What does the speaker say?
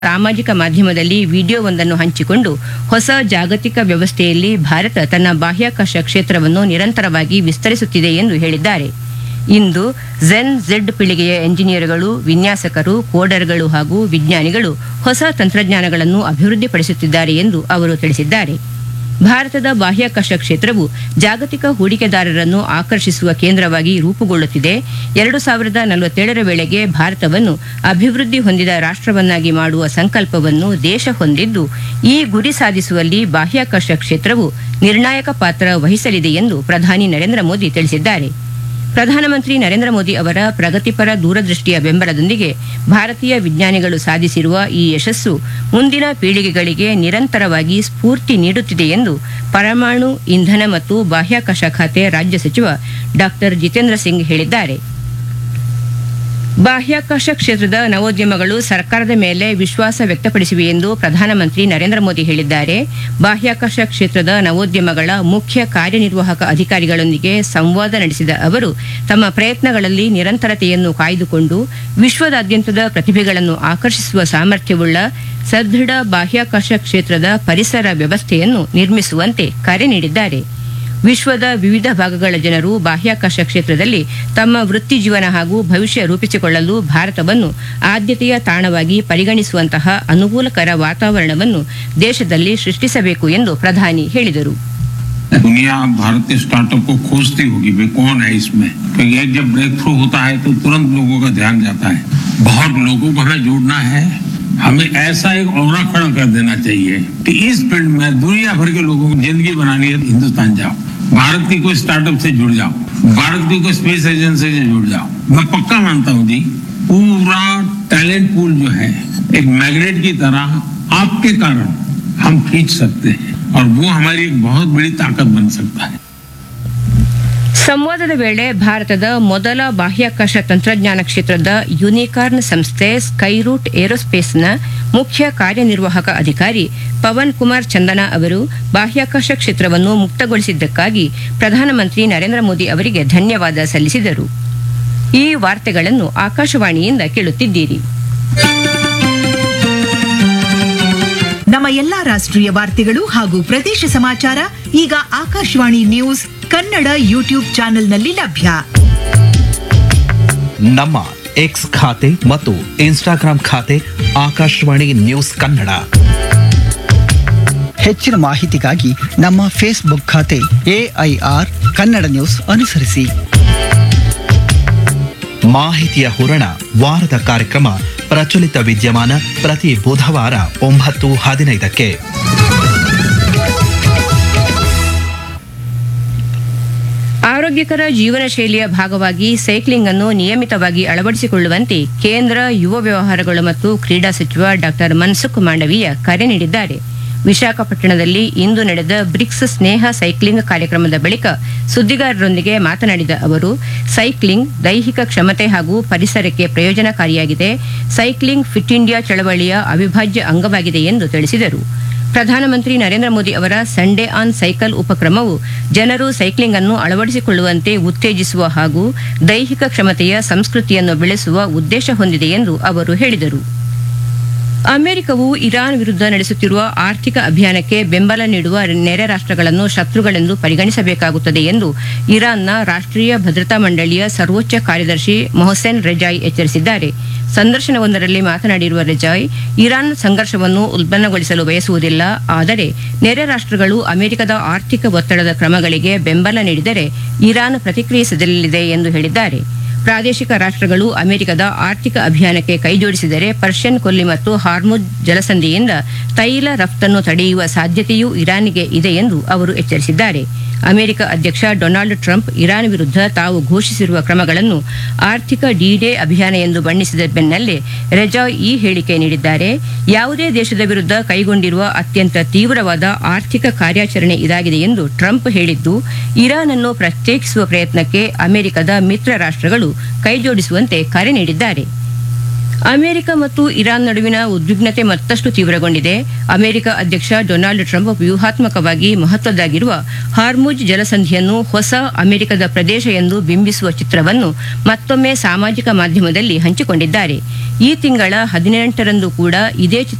ಸಾಮಾಜಿಕ ಮಾಧ್ಯಮದಲ್ಲಿ ವಿಡಿಯೋವೊಂದನ್ನು ಹಂಚಿಕೊಂಡು ಹೊಸ ಜಾಗತಿಕ ವ್ಯವಸ್ಥೆಯಲ್ಲಿ ಭಾರತ ತನ್ನ ಬಾಹ್ಯಾಕಾಶ ಕ್ಷೇತ್ರವನ್ನು ನಿರಂತರವಾಗಿ ವಿಸ್ತರಿಸುತ್ತಿದೆ ಎಂದು ಹೇಳಿದ್ದಾರೆ ಇಂದು ಝೆನ್ ಝೆಡ್ ಪೀಳಿಗೆಯ ಎಂಜಿನಿಯರ್ಗಳು ವಿನ್ಯಾಸಕರು ಕೋಡರ್ಗಳು ಹಾಗೂ ವಿಜ್ಞಾನಿಗಳು ಹೊಸ ತಂತ್ರಜ್ಞಾನಗಳನ್ನು ಅಭಿವೃದ್ಧಿಪಡಿಸುತ್ತಿದ್ದಾರೆ ಎಂದು ಅವರು ತಿಳಿಸಿದ್ದಾರೆ ಭಾರತದ ಬಾಹ್ಯಾಕಾಶ ಕ್ಷೇತ್ರವು ಜಾಗತಿಕ ಹೂಡಿಕೆದಾರರನ್ನು ಆಕರ್ಷಿಸುವ ಕೇಂದ್ರವಾಗಿ ರೂಪುಗೊಳ್ಳುತ್ತಿದೆ ಎರಡು ಸಾವಿರದ ನಲವತ್ತೇಳರ ವೇಳೆಗೆ ಭಾರತವನ್ನು ಅಭಿವೃದ್ಧಿ ಹೊಂದಿದ ರಾಷ್ಟ್ರವನ್ನಾಗಿ ಮಾಡುವ ಸಂಕಲ್ಪವನ್ನು ದೇಶ ಹೊಂದಿದ್ದು ಈ ಗುರಿ ಸಾಧಿಸುವಲ್ಲಿ ಬಾಹ್ಯಾಕಾಶ ಕ್ಷೇತ್ರವು ನಿರ್ಣಾಯಕ ಪಾತ್ರ ವಹಿಸಲಿದೆ ಎಂದು ಪ್ರಧಾನಿ ನರೇಂದ್ರ ಮೋದಿ ತಿಳಿಸಿದ್ದಾರೆ ಪ್ರಧಾನಮಂತ್ರಿ ನರೇಂದ್ರ ಮೋದಿ ಅವರ ಪ್ರಗತಿಪರ ದೂರದೃಷ್ಟಿಯ ಬೆಂಬಲದೊಂದಿಗೆ ಭಾರತೀಯ ವಿಜ್ಞಾನಿಗಳು ಸಾಧಿಸಿರುವ ಈ ಯಶಸ್ಸು ಮುಂದಿನ ಪೀಳಿಗೆಗಳಿಗೆ ನಿರಂತರವಾಗಿ ಸ್ಫೂರ್ತಿ ನೀಡುತ್ತಿದೆ ಎಂದು ಪರಮಾಣು ಇಂಧನ ಮತ್ತು ಬಾಹ್ಯಾಕಾಶ ಖಾತೆ ರಾಜ್ಯ ಸಚಿವ ಡಾ ಜಿತೇಂದ್ರ ಸಿಂಗ್ ಹೇಳಿದ್ದಾರೆ ಬಾಹ್ಯಾಕಾಶ ಕ್ಷೇತ್ರದ ನವೋದ್ಯಮಗಳು ಸರ್ಕಾರದ ಮೇಲೆ ವಿಶ್ವಾಸ ವ್ಯಕ್ತಪಡಿಸಿವೆ ಎಂದು ಪ್ರಧಾನಮಂತ್ರಿ ನರೇಂದ್ರ ಮೋದಿ ಹೇಳಿದ್ದಾರೆ ಬಾಹ್ಯಾಕಾಶ ಕ್ಷೇತ್ರದ ನವೋದ್ಯಮಗಳ ಮುಖ್ಯ ಕಾರ್ಯನಿರ್ವಾಹಕ ಅಧಿಕಾರಿಗಳೊಂದಿಗೆ ಸಂವಾದ ನಡೆಸಿದ ಅವರು ತಮ್ಮ ಪ್ರಯತ್ನಗಳಲ್ಲಿ ನಿರಂತರತೆಯನ್ನು ಕಾಯ್ದುಕೊಂಡು ವಿಶ್ವದಾದ್ಯಂತದ ಪ್ರತಿಭೆಗಳನ್ನು ಆಕರ್ಷಿಸುವ ಸಾಮರ್ಥ್ಯವುಳ್ಳ ಸದೃಢ ಬಾಹ್ಯಾಕಾಶ ಕ್ಷೇತ್ರದ ಪರಿಸರ ವ್ಯವಸ್ಥೆಯನ್ನು ನಿರ್ಮಿಸುವಂತೆ ಕರೆ ನೀಡಿದ್ದಾರೆ ವಿಶ್ವದ ವಿವಿಧ ಭಾಗಗಳ ಜನರು ಬಾಹ್ಯಾಕಾಶ ಕ್ಷೇತ್ರದಲ್ಲಿ ತಮ್ಮ ವೃತ್ತಿ ಜೀವನ ಹಾಗೂ ಭವಿಷ್ಯ ರೂಪಿಸಿಕೊಳ್ಳಲು ಭಾರತವನ್ನು ಆದ್ಯತೆಯ ತಾಣವಾಗಿ ಪರಿಗಣಿಸುವಂತಹ ಅನುಕೂಲಕರ ವಾತಾವರಣವನ್ನು ದೇಶದಲ್ಲಿ ಸೃಷ್ಟಿಸಬೇಕು ಎಂದು ಪ್ರಧಾನಿ ಹೇಳಿದರು दुनिया अब भारतीय स्टार्टअप को खोजती होगी भाई कौन है इसमें क्योंकि एक जब ब्रेक थ्रू होता है तो तुरंत लोगों का ध्यान जाता है बहुत लोगों को हमें जोड़ना है हमें ऐसा एक और खड़ा कर देना चाहिए कि इस फील्ड में दुनिया भर के लोगों को जिंदगी बनानी है तो हिंदुस्तान जाओ भारत की कोई स्टार्टअप से जुड़ जाओ भारत की कोई स्पेस एजेंसी से जुड़ जाओ मैं पक्का मानता हूँ जी पूरा टैलेंट पूल जो है एक मैग्नेट की तरह आपके कारण हम खींच सकते हैं और वो हमारी एक बहुत बड़ी ताकत बन सकता है ಸಂವಾದದ ವೇಳೆ ಭಾರತದ ಮೊದಲ ಬಾಹ್ಯಾಕಾಶ ತಂತ್ರಜ್ಞಾನ ಕ್ಷೇತ್ರದ ಯುನಿಕಾರ್ನ್ ಸಂಸ್ಥೆ ಸ್ಕೈರೂಟ್ ಏರೋಸ್ಪೇಸ್ನ ಮುಖ್ಯ ಕಾರ್ಯನಿರ್ವಾಹಕ ಅಧಿಕಾರಿ ಪವನ್ ಕುಮಾರ್ ಚಂದನ ಅವರು ಬಾಹ್ಯಾಕಾಶ ಕ್ಷೇತ್ರವನ್ನು ಮುಕ್ತಗೊಳಿಸಿದ್ದಕ್ಕಾಗಿ ಪ್ರಧಾನಮಂತ್ರಿ ನರೇಂದ್ರ ಮೋದಿ ಅವರಿಗೆ ಧನ್ಯವಾದ ಸಲ್ಲಿಸಿದರು ಈ ವಾರ್ತೆಗಳನ್ನು ಆಕಾಶವಾಣಿಯಿಂದ ಕೇಳುತ್ತಿದ್ದೀರಿ ನಮ್ಮ ಎಲ್ಲಾ ರಾಷ್ಟ್ರೀಯ ವಾರ್ತೆಗಳು ಹಾಗೂ ಪ್ರದೇಶ ಸಮಾಚಾರ ಈಗ ಆಕಾಶವಾಣಿ ನ್ಯೂಸ್ ಕನ್ನಡ ಯೂಟ್ಯೂಬ್ ಚಾನೆಲ್ನಲ್ಲಿ ಲಭ್ಯ ನಮ್ಮ ಎಕ್ಸ್ ಖಾತೆ ಮತ್ತು ಇನ್ಸ್ಟಾಗ್ರಾಂ ಖಾತೆ ಆಕಾಶವಾಣಿ ನ್ಯೂಸ್ ಕನ್ನಡ ಹೆಚ್ಚಿನ ಮಾಹಿತಿಗಾಗಿ ನಮ್ಮ ಫೇಸ್ಬುಕ್ ಖಾತೆ ಎಐಆರ್ ಕನ್ನಡ ನ್ಯೂಸ್ ಅನುಸರಿಸಿ ಮಾಹಿತಿಯ ಹೂರಣ ವಾರದ ಕಾರ್ಯಕ್ರಮ ಪ್ರಚಲಿತ ವಿದ್ಯಮಾನ ಪ್ರತಿ ಬುಧವಾರ ಒಂಬತ್ತು ಹದಿನೈದಕ್ಕೆ ಆರೋಗ್ಯಕರ ಜೀವನ ಶೈಲಿಯ ಭಾಗವಾಗಿ ಸೈಕ್ಲಿಂಗ್ ಅನ್ನು ನಿಯಮಿತವಾಗಿ ಅಳವಡಿಸಿಕೊಳ್ಳುವಂತೆ ಕೇಂದ್ರ ಯುವ ವ್ಯವಹಾರಗಳು ಮತ್ತು ಕ್ರೀಡಾ ಸಚಿವ ಡಾಕ್ಟರ್ ಮನ್ಸುಖ್ ಮಾಂಡವೀಯ ಕರೆ ನೀಡಿದ್ದಾರೆ ವಿಶಾಖಪಟ್ಟಣದಲ್ಲಿ ಇಂದು ನಡೆದ ಬ್ರಿಕ್ಸ್ ಸ್ನೇಹ ಸೈಕ್ಲಿಂಗ್ ಕಾರ್ಯಕ್ರಮದ ಬಳಿಕ ಸುದ್ದಿಗಾರರೊಂದಿಗೆ ಮಾತನಾಡಿದ ಅವರು ಸೈಕ್ಲಿಂಗ್ ದೈಹಿಕ ಕ್ಷಮತೆ ಹಾಗೂ ಪರಿಸರಕ್ಕೆ ಪ್ರಯೋಜನಕಾರಿಯಾಗಿದೆ ಸೈಕ್ಲಿಂಗ್ ಫಿಟ್ ಇಂಡಿಯಾ ಚಳವಳಿಯ ಅವಿಭಾಜ್ಯ ಅಂಗವಾಗಿದೆ ಎಂದು ತಿಳಿಸಿದರು ಪ್ರಧಾನಮಂತ್ರಿ ನರೇಂದ್ರ ಮೋದಿ ಅವರ ಸಂಡೇ ಆನ್ ಸೈಕಲ್ ಉಪಕ್ರಮವು ಜನರು ಸೈಕ್ಲಿಂಗ್ ಅನ್ನು ಅಳವಡಿಸಿಕೊಳ್ಳುವಂತೆ ಉತ್ತೇಜಿಸುವ ಹಾಗೂ ದೈಹಿಕ ಕ್ಷಮತೆಯ ಸಂಸ್ಕೃತಿಯನ್ನು ಬೆಳೆಸುವ ಉದ್ದೇಶ ಹೊಂದಿದೆ ಎಂದು ಅವರು ಹೇಳಿದರು ಅಮೆರಿಕವು ಇರಾನ್ ವಿರುದ್ಧ ನಡೆಸುತ್ತಿರುವ ಆರ್ಥಿಕ ಅಭಿಯಾನಕ್ಕೆ ಬೆಂಬಲ ನೀಡುವ ನೆರೆ ರಾಷ್ಟ್ರಗಳನ್ನು ಶತ್ರುಗಳೆಂದು ಪರಿಗಣಿಸಬೇಕಾಗುತ್ತದೆ ಎಂದು ಇರಾನ್ನ ರಾಷ್ಟ್ರೀಯ ಭದ್ರತಾ ಮಂಡಳಿಯ ಸರ್ವೋಚ್ಚ ಕಾರ್ಯದರ್ಶಿ ಮೊಹಸೆನ್ ರೆಜಾಯ್ ಎಚ್ಚರಿಸಿದ್ದಾರೆ ಸಂದರ್ಶನವೊಂದರಲ್ಲಿ ಮಾತನಾಡಿರುವ ರೆಜಾಯ್ ಇರಾನ್ ಸಂಘರ್ಷವನ್ನು ಉಲ್ಬಣಗೊಳಿಸಲು ಬಯಸುವುದಿಲ್ಲ ಆದರೆ ನೆರೆ ರಾಷ್ಟ್ರಗಳು ಅಮೆರಿಕದ ಆರ್ಥಿಕ ಒತ್ತಡದ ಕ್ರಮಗಳಿಗೆ ಬೆಂಬಲ ನೀಡಿದರೆ ಇರಾನ್ ಪ್ರತಿಕ್ರಿಯಿಸಲಿದೆ ಎಂದು ಹೇಳಿದ್ದಾರೆ ಪ್ರಾದೇಶಿಕ ರಾಷ್ಟ್ರಗಳು ಅಮೆರಿಕದ ಆರ್ಥಿಕ ಅಭಿಯಾನಕ್ಕೆ ಕೈಜೋಡಿಸಿದರೆ ಪರ್ಷಿಯನ್ ಕೊಲ್ಲಿ ಮತ್ತು ಹಾರ್ಮುಜ್ ಜಲಸಂಧಿಯಿಂದ ತೈಲ ರಫ್ತನ್ನು ತಡೆಯುವ ಸಾಧ್ಯತೆಯೂ ಇರಾನ್ಗೆ ಇದೆ ಎಂದು ಅವರು ಎಚ್ಚರಿಸಿದ್ದಾರೆ ಅಮೆರಿಕ ಅಧ್ಯಕ್ಷ ಡೊನಾಲ್ಡ್ ಟ್ರಂಪ್ ಇರಾನ್ ವಿರುದ್ಧ ತಾವು ಘೋಷಿಸಿರುವ ಕ್ರಮಗಳನ್ನು ಆರ್ಥಿಕ ಡಿ ಅಭಿಯಾನ ಎಂದು ಬಣ್ಣಿಸಿದ ಬೆನ್ನಲ್ಲೇ ರೆಜಾಯ್ ಈ ಹೇಳಿಕೆ ನೀಡಿದ್ದಾರೆ ಯಾವುದೇ ದೇಶದ ವಿರುದ್ಧ ಕೈಗೊಂಡಿರುವ ಅತ್ಯಂತ ತೀವ್ರವಾದ ಆರ್ಥಿಕ ಕಾರ್ಯಾಚರಣೆ ಇದಾಗಿದೆ ಎಂದು ಟ್ರಂಪ್ ಹೇಳಿದ್ದು ಇರಾನ್ ಅನ್ನು ಪ್ರತ್ಯೇಕಿಸುವ ಪ್ರಯತ್ನಕ್ಕೆ ಅಮೆರಿಕದ ಮಿತ್ರ ರಾಷ್ಟ್ರಗಳು ಕೈಜೋಡಿಸುವಂತೆ ಕರೆ ನೀಡಿದ್ದಾರೆ ಅಮೆರಿಕ ಮತ್ತು ಇರಾನ್ ನಡುವಿನ ಉದ್ವಿಗ್ನತೆ ಮತ್ತಷ್ಟು ತೀವ್ರಗೊಂಡಿದೆ ಅಮೆರಿಕ ಅಧ್ಯಕ್ಷ ಡೊನಾಲ್ಡ್ ಟ್ರಂಪ್ ವ್ಯೂಹಾತ್ಮಕವಾಗಿ ಮಹತ್ವದ್ದಾಗಿರುವ ಹಾರ್ಮುಜ್ ಜಲಸಂಧಿಯನ್ನು ಹೊಸ ಅಮೆರಿಕದ ಪ್ರದೇಶ ಎಂದು ಬಿಂಬಿಸುವ ಚಿತ್ರವನ್ನು ಮತ್ತೊಮ್ಮೆ ಸಾಮಾಜಿಕ ಮಾಧ್ಯಮದಲ್ಲಿ ಹಂಚಿಕೊಂಡಿದ್ದಾರೆ ಈ ತಿಂಗಳ ಹದಿನೆಂಟರಂದು ಕೂಡ ಇದೇ ಚಿತ್ರ